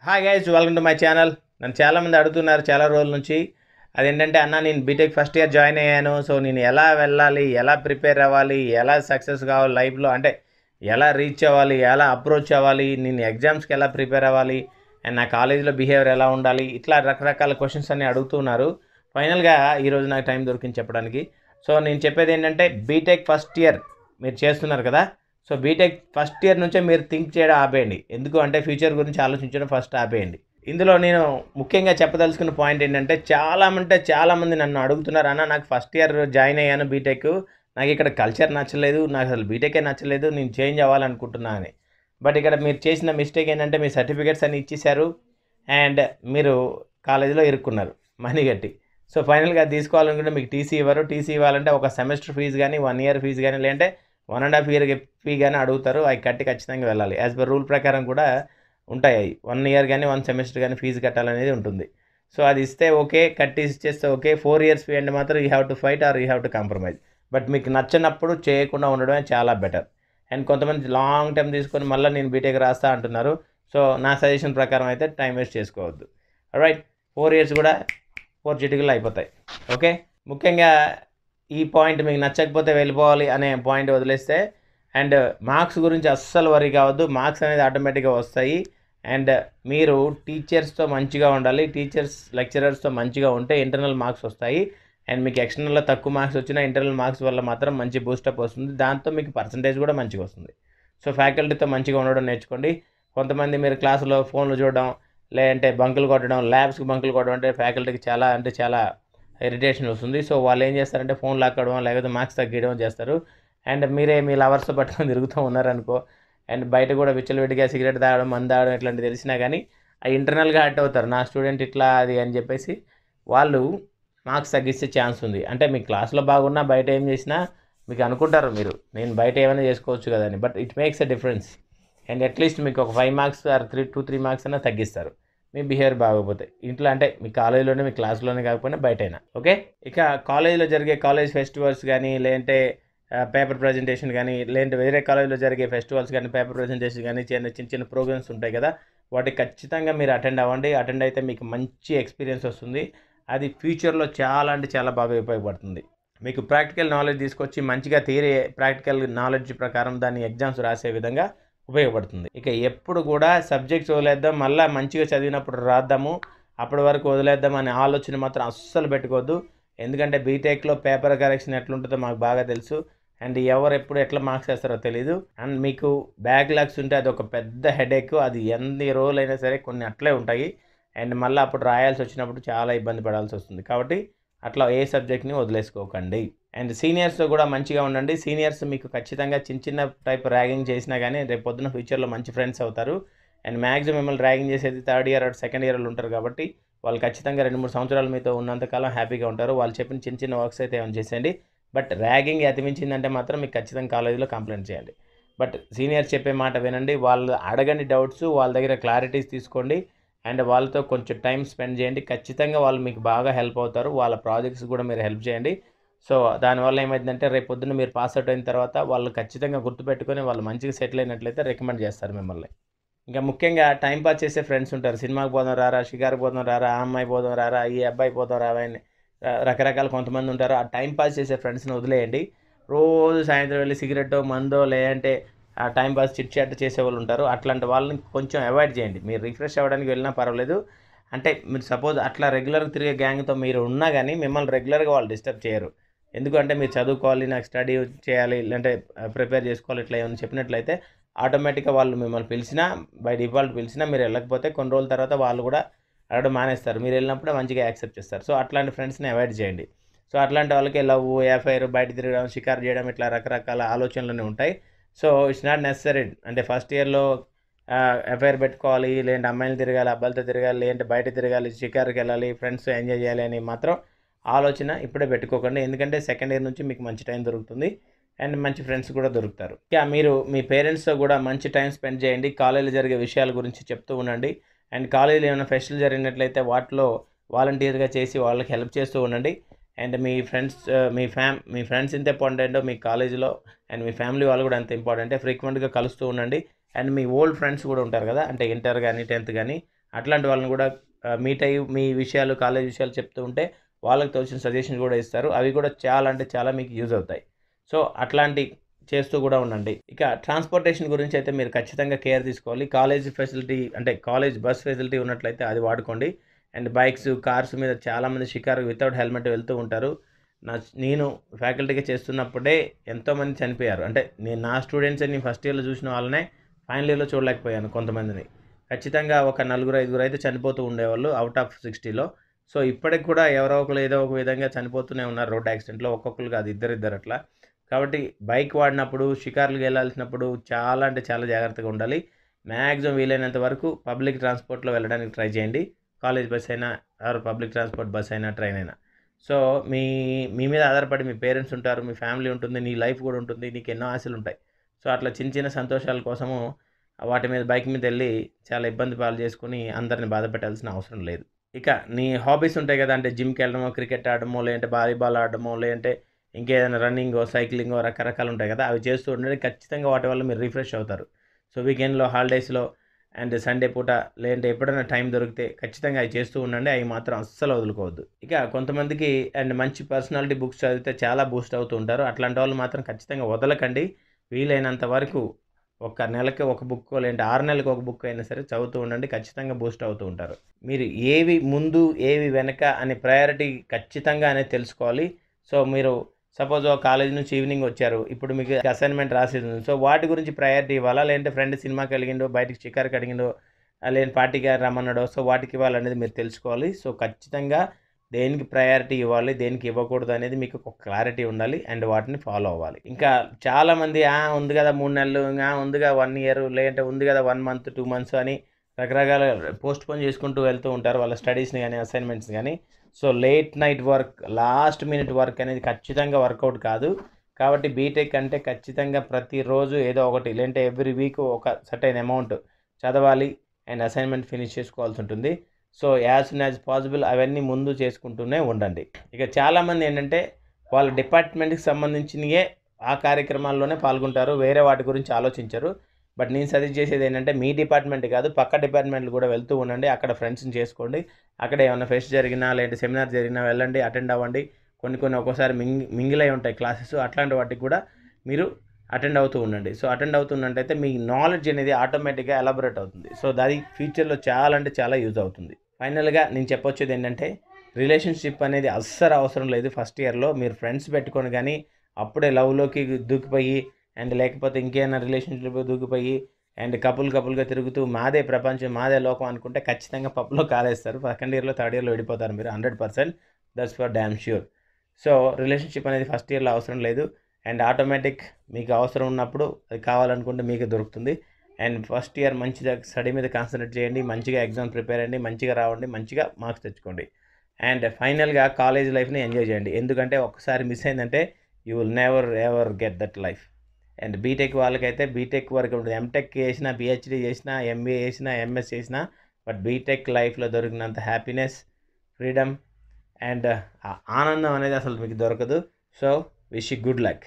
hi guys welcome to my channel నన్ను చాలామంది అడుగుతున్నారు చాలా రోజుల నుంచి అదేంటంటే అన్న నేను బీటెక్ ఫస్ట్ ఇయర్ జాయిన్ అయ్యాను సో నేను ఎలా వెళ్ళాలి ఎలా ప్రిపేర్ అవ్వాలి ఎలా సక్సెస్ కావాలి లైఫ్లో అంటే ఎలా రీచ్ అవ్వాలి ఎలా అప్రోచ్ అవ్వాలి నేను ఎగ్జామ్స్కి ఎలా ప్రిపేర్ అవ్వాలి అండ్ నా కాలేజీలో బిహేవియర్ ఎలా ఉండాలి ఇట్లా రకరకాల క్వశ్చన్స్ అన్ని అడుగుతున్నారు ఫైనల్గా ఈరోజు నాకు టైం దొరికింది చెప్పడానికి సో నేను చెప్పేది ఏంటంటే బీటెక్ ఫస్ట్ ఇయర్ మీరు చేస్తున్నారు కదా సో బీటెక్ ఫస్ట్ ఇయర్ నుంచే మీరు థింక్ చేయడం ఆపేయండి ఎందుకు అంటే ఫ్యూచర్ గురించి ఆలోచించడం ఫస్ట్ ఆపేయండి ఇందులో నేను ముఖ్యంగా చెప్పదలుచుకున్న పాయింట్ ఏంటంటే చాలా అంటే చాలామంది నన్ను అడుగుతున్నారు అన్న నాకు ఫస్ట్ ఇయర్ జాయిన్ అయ్యాను బీటెక్ నాకు ఇక్కడ కల్చర్ నచ్చలేదు నాకు అసలు బీటెకే నచ్చలేదు నేను చేంజ్ అవ్వాలనుకుంటున్నా అని బట్ ఇక్కడ మీరు చేసిన మిస్టేక్ ఏంటంటే మీ సర్టిఫికేట్స్ అన్ని ఇచ్చేశారు అండ్ మీరు కాలేజీలో ఇరుక్కున్నారు మనీ కట్టి సో ఫైనల్గా తీసుకోవాలనుకుంటే మీకు టీసీ ఇవ్వరు టీసీ ఇవ్వాలంటే ఒక సెమిస్టర్ ఫీజు కానీ వన్ ఇయర్ ఫీజు కానీ లేదంటే one and half year fee కానీ అడుగుతారు అవి కట్టి ఖచ్చితంగా వెళ్ళాలి యాజ్ పర్ రూల్ ప్రకారం కూడా ఉంటాయి అవి వన్ ఇయర్ కానీ వన్ సెమిస్టర్ కానీ ఫీజు కట్టాలనేది ఉంటుంది సో అది ఇస్తే ఓకే కట్టి ఇచ్చేస్తే ఓకే ఫోర్ ఇయర్స్ ఫీ అంటే మాత్రం you have to fight or you have to compromise but మీకు నచ్చినప్పుడు చేయకుండా ఉండడమే చాలా బెటర్ అండ్ కొంతమంది లాంగ్ టైం తీసుకొని మళ్ళీ నేను బీటెక్ రాస్తా అంటున్నారు సో నా సజెషన్ ప్రకారం అయితే టైం వేస్ట్ చేసుకోవద్దు రైట్ ఫోర్ ఇయర్స్ కూడా ఫోర్ చిటికలు అయిపోతాయి ఓకే ముఖ్యంగా ఈ పాయింట్ మీకు నచ్చకపోతే వెళ్ళిపోవాలి అనే పాయింట్ వదిలేస్తే అండ్ మార్క్స్ గురించి అస్సలు వరి కావద్దు మార్క్స్ అనేది ఆటోమేటిక్గా వస్తాయి అండ్ మీరు టీచర్స్తో మంచిగా ఉండాలి టీచర్స్ లెక్చరర్స్తో మంచిగా ఉంటే ఇంటర్నల్ మార్క్స్ వస్తాయి అండ్ మీకు ఎక్స్టర్నల్లో తక్కువ మార్క్స్ వచ్చినా ఇంటర్నల్ మార్క్స్ వల్ల మాత్రం మంచి బూస్టప్ వస్తుంది దాంతో మీకు పర్సంటేజ్ కూడా మంచిగా వస్తుంది సో ఫ్యాకల్టీతో మంచిగా ఉండడం నేర్చుకోండి కొంతమంది మీరు క్లాసులో ఫోన్లు చూడడం లేదంటే బంకులు కొట్టడం ల్యాబ్స్కి బంకులు కొట్టడం అంటే ఫ్యాకల్టీకి చాలా అంటే చాలా ఇరిటేషన్ వస్తుంది సో వాళ్ళు ఏం చేస్తారంటే ఫోన్ లాక్కడం లేకపోతే మార్క్స్ తగ్గించడం చేస్తారు అండ్ మీరే మీ లవర్స్ పట్టుకొని తిరుగుతూ ఉన్నారనుకో అండ్ బయట కూడా విచ్చలవిడిగా సిగరెట్ తాగడం మందు తాగడం ఇట్లాంటివి తెలిసినా కానీ అవి ఇంటర్నల్గా హర్ట్ అవుతారు నా స్టూడెంట్ ఇట్లా అది అని చెప్పేసి వాళ్ళు మార్క్స్ తగ్గిస్తే ఛాన్స్ ఉంది అంటే మీ క్లాస్లో బాగున్నా బయట ఏం చేసినా మీకు అనుకుంటారు మీరు నేను బయట ఏమైనా చేసుకోవచ్చు కదా అని but it makes a difference and at least మీకు ఒక five marks or three two three marks అయినా తగ్గిస్తారు మీ బిహేవియర్ బాగోపోతే ఇంట్లో అంటే మీ కాలేజీలోనే మీ క్లాస్లోనే కాకపోయినా బయటైనా ఓకే ఇక కాలేజీలో జరిగే కాలేజ్ ఫెస్టివల్స్ కానీ లేదంటే పేపర్ ప్రజెంటేషన్ కానీ లేదంటే వేరే కాలేజీలో జరిగే ఫెస్టివల్స్ కానీ పేపర్ ప్రజెంటేషన్ కానీ చిన్న చిన్న చిన్న ప్రోగ్రామ్స్ ఉంటాయి కదా వాటికి ఖచ్చితంగా మీరు అటెండ్ అవ్వండి అటెండ్ అయితే మీకు మంచి ఎక్స్పీరియన్స్ వస్తుంది అది ఫ్యూచర్లో చాలా అంటే చాలా బాగా ఉపయోగపడుతుంది మీకు ప్రాక్టికల్ నాలెడ్జ్ తీసుకొచ్చి మంచిగా థియరీ ప్రాక్టికల్ నాలెడ్జ్ ప్రకారం దాన్ని ఎగ్జామ్స్ రాసే విధంగా ఉపయోగపడుతుంది ఇక ఎప్పుడు కూడా సబ్జెక్ట్స్ వదిలేద్దాం మళ్ళీ మంచిగా చదివినప్పుడు రాద్దాము అప్పటి వరకు వదిలేద్దాం అనే ఆలోచన మాత్రం అస్సలు పెట్టుకోవద్దు ఎందుకంటే బీటెక్లో పేపర్ కరెక్షన్ ఎట్లుంటుందో మాకు బాగా తెలుసు అండ్ ఎవరు ఎప్పుడు ఎట్లా మార్క్స్ వేస్తారో తెలీదు అండ్ మీకు బ్యాక్ లాగ్స్ ఉంటే అది ఒక పెద్ద హెడేక్ అది ఎన్ని రోజులైనా సరే కొన్ని అట్లే ఉంటాయి అండ్ మళ్ళీ అప్పుడు రాయాల్సి వచ్చినప్పుడు చాలా ఇబ్బంది పడాల్సి వస్తుంది కాబట్టి అట్లా ఏ సబ్జెక్ట్ని వదిలేసుకోకండి అండ్ సీనియర్స్తో కూడా మంచిగా ఉండండి సీనియర్స్ మీకు ఖచ్చితంగా చిన్న చిన్న టైప్ ర్యాగింగ్ చేసినా కానీ రేపు పొద్దున ఫ్యూచర్లో మంచి ఫ్రెండ్స్ అవుతారు అండ్ మ్యాక్సిమం మిమ్మల్ని ర్యాగింగ్ చేసేది థర్డ్ ఇయర్ సెకండ్ ఇయర్లో ఉంటారు కాబట్టి వాళ్ళు ఖచ్చితంగా రెండు మూడు సంవత్సరాలు మీతో ఉన్నంతకాలం హ్యాపీగా ఉంటారు వాళ్ళు చెప్పిన చిన్న చిన్న వర్క్స్ అయితే ఏమైనా చేసేయండి బట్ ర్యాగింగ్ అతిమించిందంటే మాత్రం మీకు ఖచ్చితంగా కాలేజీలో కంప్లైంట్ చేయాలి బట్ సీనియర్స్ చెప్పే మాట వినండి వాళ్ళు అడగని డౌట్స్ వాళ్ళ దగ్గర క్లారిటీస్ తీసుకోండి అండ్ వాళ్ళతో కొంచెం టైం స్పెండ్ చేయండి ఖచ్చితంగా వాళ్ళు మీకు బాగా హెల్ప్ అవుతారు వాళ్ళ ప్రాజెక్ట్స్ కూడా మీరు హెల్ప్ చేయండి సో దానివల్ల ఏమైందంటే రేపు పొద్దున్న మీరు పాస్ అవుట్ అయిన తర్వాత వాళ్ళు ఖచ్చితంగా గుర్తుపెట్టుకొని వాళ్ళు మంచిగా సెటిల్ అయినట్లయితే రికమెండ్ చేస్తారు మిమ్మల్ని ఇంకా ముఖ్యంగా టైం పాస్ చేసే ఫ్రెండ్స్ ఉంటారు సినిమాకి పోదాం రారా షికారు పోదాం రారా ఆ అమ్మాయి పోదాం రారా ఈ అబ్బాయి పోదాం రావా అని రకరకాల కొంతమంది ఉంటారు ఆ టైం పాస్ చేసే ఫ్రెండ్స్ని వదిలేయండి రోజు సాయంత్రం వెళ్ళి సిగరెట్ మందో లేదంటే ఆ టైం పాస్ చిట్ చాట్ చేసే వాళ్ళు ఉంటారు అట్లాంటి వాళ్ళని కొంచెం అవాయిడ్ చేయండి మీరు రిఫ్రెష్ అవ్వడానికి వెళ్ళినా పర్వాలేదు అంటే మీరు సపోజ్ అట్లా రెగ్యులర్గా తిరిగే గ్యాంగ్తో మీరు ఉన్నా కానీ మిమ్మల్ని రెగ్యులర్గా వాళ్ళు డిస్టర్బ్ చేయరు ఎందుకంటే మీరు చదువుకోవాలి నాకు స్టడీ చేయాలి లేదంటే ప్రిపేర్ చేసుకోవాలి ఇట్లా ఏమైనా చెప్పినట్లయితే ఆటోమేటిక్గా వాళ్ళు మిమ్మల్ని పిలిచినా బై డిఫాల్ట్ పిలిచినా మీరు వెళ్ళకపోతే కొన్ని రోజుల తర్వాత వాళ్ళు కూడా అడగడం మానేస్తారు మీరు వెళ్ళినప్పుడే మంచిగా యాక్సెప్ట్ చేస్తారు సో అట్లాంటి ఫ్రెండ్స్ని అవాయిడ్ చేయండి సో అట్లాంటి వాళ్ళకి లవ్ ఎఫ్ఐఆర్ బయట తిరగడం షికారు చేయడం ఇట్లా రకరకాల ఆలోచనలు ఉంటాయి సో ఇట్స్ నాట్ నెసరీ అంటే ఫస్ట్ ఇయర్లో ఎఫ్ఐఆర్ పెట్టుకోవాలి లేదంటే అమ్మాయిలు తిరగాలి అబ్బాయిలతో తిరగాలి లేదంటే బయట తిరగాలి షికార్కి వెళ్ళాలి ఫ్రెండ్స్ ఎంజాయ్ చేయాలి అని మాత్రం ఆలోచన ఇప్పుడే పెట్టుకోకండి ఎందుకంటే సెకండ్ ఇయర్ నుంచి మీకు మంచి టైం దొరుకుతుంది అండ్ మంచి ఫ్రెండ్స్ కూడా దొరుకుతారు ఇక మీరు మీ పేరెంట్స్తో కూడా మంచి టైం స్పెండ్ చేయండి కాలేజీలో జరిగే విషయాల గురించి చెప్తూ ఉండండి అండ్ కాలేజీలో ఏమైనా ఫెస్టివల్ జరిగినట్లయితే వాటిలో వాలంటీర్గా చేసి వాళ్ళకి హెల్ప్ చేస్తూ ఉండండి అండ్ మీ ఫ్రెండ్స్ మీ ఫ్యామ్ మీ ఫ్రెండ్స్ ఎంత ఇంపార్టెంటో మీ కాలేజీలో అండ్ మీ ఫ్యామిలీ వాళ్ళు కూడా అంత ఇంపార్టెంటే ఫ్రీక్వెంట్గా కలుస్తూ ఉండండి అండ్ మీ ఓల్డ్ ఫ్రెండ్స్ కూడా ఉంటారు కదా అంటే ఇంటర్ కానీ టెన్త్ కానీ అట్లాంటి వాళ్ళని కూడా మీట్ అయ్యి మీ విషయాలు కాలేజ్ విషయాలు చెప్తూ ఉంటే వాళ్ళకి తోచిన సజెషన్స్ కూడా ఇస్తారు అవి కూడా చాలా అంటే చాలా మీకు యూజ్ అవుతాయి సో అట్లాంటి చేస్తూ కూడా ఉండండి ఇక ట్రాన్స్పోర్టేషన్ గురించి అయితే మీరు ఖచ్చితంగా కేర్ తీసుకోవాలి కాలేజ్ ఫెసిలిటీ అంటే కాలేజ్ బస్ ఫెసిలిటీ ఉన్నట్లయితే అది వాడుకోండి అండ్ బైక్స్ కార్స్ మీద చాలామంది షికారు వితౌట్ హెల్మెట్ వెళ్తూ ఉంటారు నా నేను ఫ్యాకల్టీగా చేస్తున్నప్పుడే ఎంతోమంది చనిపోయారు అంటే నేను నా స్టూడెంట్స్ నేను ఫస్ట్ ఇయర్లో చూసిన వాళ్ళనే ఫైనల్ ఇయర్లో చూడలేకపోయాను కొంతమందిని ఖచ్చితంగా ఒక నలుగురు ఐదుగురు అయితే చనిపోతూ ఉండేవాళ్ళు అవుట్ ఆఫ్ సిక్స్టీలో సో ఇప్పటికి కూడా ఎవరో ఒకరు ఏదో ఒక విధంగా చనిపోతూనే ఉన్నారు రోడ్ యాక్సిడెంట్లో ఒక్కొక్కరు కాదు ఇద్దరిద్దరు అట్లా కాబట్టి బైక్ వాడినప్పుడు షికార్లకు వెళ్ళాల్సినప్పుడు చాలా అంటే చాలా జాగ్రత్తగా ఉండాలి మ్యాక్సిమం వీలైనంత వరకు పబ్లిక్ ట్రాన్స్పోర్ట్లో వెళ్ళడానికి ట్రై చేయండి కాలేజ్ బస్ అయినా ఆర్ పబ్లిక్ ట్రాన్స్పోర్ట్ బస్ అయినా ట్రైన్ అయినా సో మీ మీ మీద ఆధారపడి మీ పేరెంట్స్ ఉంటారు మీ ఫ్యామిలీ ఉంటుంది నీ లైఫ్ కూడా ఉంటుంది నీకు ఎన్నో ఆశలు ఉంటాయి సో అట్లా చిన్న చిన్న సంతోషాల కోసము వాటి మీద బైక్ మీద వెళ్ళి చాలా ఇబ్బంది పాలు చేసుకుని అందరిని బాధ పెట్టాల్సిన అవసరం లేదు ఇక నీ హాబీస్ ఉంటాయి కదా అంటే జిమ్కి వెళ్ళడమో క్రికెట్ ఆడడమో లేదంటే వాలీబాల్ ఆడడమో లేదంటే ఇంకేదైనా రన్నింగో సైక్లింగో రకరకాలు ఉంటాయి కదా అవి చేస్తూ ఉండండి ఖచ్చితంగా వాటి వల్ల మీరు రిఫ్రెష్ అవుతారు సో వీకెండ్లో హాలిడేస్లో అండ్ సండే పూట లేదంటే ఎప్పుడైనా టైం దొరికితే ఖచ్చితంగా అవి చేస్తూ ఉండండి అవి మాత్రం అస్సలు వదులుకోవద్దు ఇక కొంతమందికి అండ్ మంచి పర్సనాలిటీ బుక్స్ చదివితే చాలా బూస్ట్ అవుతూ ఉంటారు అట్లాంటి వాళ్ళు మాత్రం ఖచ్చితంగా వదలకండి వీలైనంత వరకు ఒక నెలకి ఒక బుక్ లేదంటే ఆరు నెలలకు ఒక బుక్ అయినా సరే చదువుతూ ఉండండి ఖచ్చితంగా బూస్ట్ అవుతూ ఉంటారు మీరు ఏవి ముందు ఏవి వెనక అనే ప్రయారిటీ ఖచ్చితంగా అనేది తెలుసుకోవాలి సో మీరు సపోజ్ కాలేజ్ నుంచి ఈవినింగ్ వచ్చారు ఇప్పుడు మీకు అసైన్మెంట్ రాసేది ఉంది సో వాటి గురించి ప్రయారిటీ ఇవ్వాలా లేదంటే ఫ్రెండ్ సినిమాకి అడిగిండో బయటికి షికార్కి అడిగిండో లేని పార్టీకి రమ్మన్నాడో సో వాటికి ఇవ్వాలనేది మీరు తెలుసుకోవాలి సో ఖచ్చితంగా దేనికి ప్రయారిటీ ఇవ్వాలి దేనికి ఇవ్వకూడదు అనేది మీకు ఒక క్లారిటీ ఉండాలి అండ్ వాటిని ఫాలో అవ్వాలి ఇంకా చాలామంది ఆ ఉంది కదా మూడు నెలలు ఇంకా ఉందిగా వన్ ఇయర్ లేదంటే ఉంది కదా వన్ మంత్ టూ మంత్స్ అని రకరకాల పోస్ట్ పోన్ చేసుకుంటూ వెళ్తూ ఉంటారు వాళ్ళ స్టడీస్ని కానీ అసైన్మెంట్స్ కానీ so late night work last minute work అనేది ఖచ్చితంగా వర్కౌట్ కాదు కాబట్టి బీటెక్ అంటే ఖచ్చితంగా ప్రతిరోజు ఏదో ఒకటి లేదంటే ఎవ్రీ వీక్ ఒక సర్టైన్ అమౌంట్ చదవాలి అండ్ అసైన్మెంట్ ఫినిష్ చేసుకోవాల్సి ఉంటుంది so as soon as possible అవన్నీ ముందు చేసుకుంటూనే ఉండండి ఇక చాలామంది ఏంటంటే వాళ్ళ డిపార్ట్మెంట్కి సంబంధించినయే ఆ కార్యక్రమాల్లోనే పాల్గొంటారు వేరే వాటి గురించి ఆలోచించరు బట్ నేను సజెస్ట్ చేసేది ఏంటంటే మీ డిపార్ట్మెంట్ కాదు పక్క డిపార్ట్మెంట్లు కూడా వెళ్తూ ఉండండి అక్కడ ఫ్రెండ్స్ని చేసుకోండి అక్కడ ఏమైనా ఫెస్ట్ జరిగినా లేదంటే సెమినార్ జరిగినా వెళ్ళండి అటెండ్ అవ్వండి కొన్ని కొన్ని ఒక్కోసారి మింగి మింగిల్ అయి ఉంటాయి క్లాసెస్ అట్లాంటి వాటికి కూడా మీరు అటెండ్ అవుతూ ఉండండి సో అటెండ్ అవుతున్నట్టయితే మీ నాలెడ్జ్ అనేది ఆటోమేటిక్గా ఎలాబొరేట్ అవుతుంది సో దాని ఫ్యూచర్లో చాలా అంటే చాలా యూజ్ అవుతుంది ఫైనల్గా నేను చెప్పొచ్చేది ఏంటంటే రిలేషన్షిప్ అనేది అస్సలు అవసరం లేదు ఫస్ట్ ఇయర్లో మీరు ఫ్రెండ్స్ పెట్టుకొని కానీ అప్పుడే లవ్లోకి దూకిపోయి అండ్ లేకపోతే ఇంకేమైనా రిలేషన్షిప్ దూకిపోయి అండ్ కపుల్ కపుల్గా తిరుగుతూ మాదే ప్రపంచం మాదే లోకం అనుకుంటే ఖచ్చితంగా పప్పులో కాలేస్తారు సెకండ్ ఇయర్లో థర్డ్ ఇయర్లో విడిపోతారు మీరు hundred percent that's for damn sure so relationship అనేది ఫస్ట్ ఇయర్లో అవసరం లేదు అండ్ ఆటోమేటిక్ మీకు అవసరం ఉన్నప్పుడు అది కావాలనుకుంటే మీకు దొరుకుతుంది అండ్ ఫస్ట్ ఇయర్ మంచిగా స్టడీ మీద కాన్సన్ట్రేట్ చేయండి మంచిగా ఎగ్జామ్ ప్రిపేర్ అయ్యండి మంచిగా రావండి మంచిగా మార్క్స్ తెచ్చుకోండి అండ్ ఫైనల్గా కాలేజ్ లైఫ్ని ఎంజాయ్ చేయండి ఎందుకంటే ఒక్కసారి మిస్ అయిందంటే you will never ever get that life and BTech వాళ్ళకైతే బీటెక్ వరకు ఉంటుంది ఎంటెక్ చేసినా పిహెచ్డీ చేసినా ఎంబీఏ చేసినా ఎంఎస్ చేసినా బట్ బీటెక్ లైఫ్లో దొరికినంత హ్యాపీనెస్ ఫ్రీడమ్ అండ్ ఆనందం అనేది అసలు మీకు దొరకదు సో విష్ గుడ్ లక్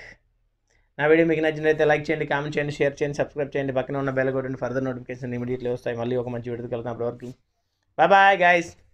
నా వీడియో మీకు నచ్చినట్లయితే లైక్ చేయండి కామెంట్ చేయండి షేర్ చేయండి సబ్స్క్రైబ్ చేయండి పక్కన ఉన్న బెల్ కొట్టండి ఫర్దర్ నోటిఫికేషన్ ఇమీడియట్లీ వస్తాయి మళ్ళీ ఒక మంచి వీడియోకి వెళ్తాం అప్పటివరకు బాయ్ బాయ్ గైస్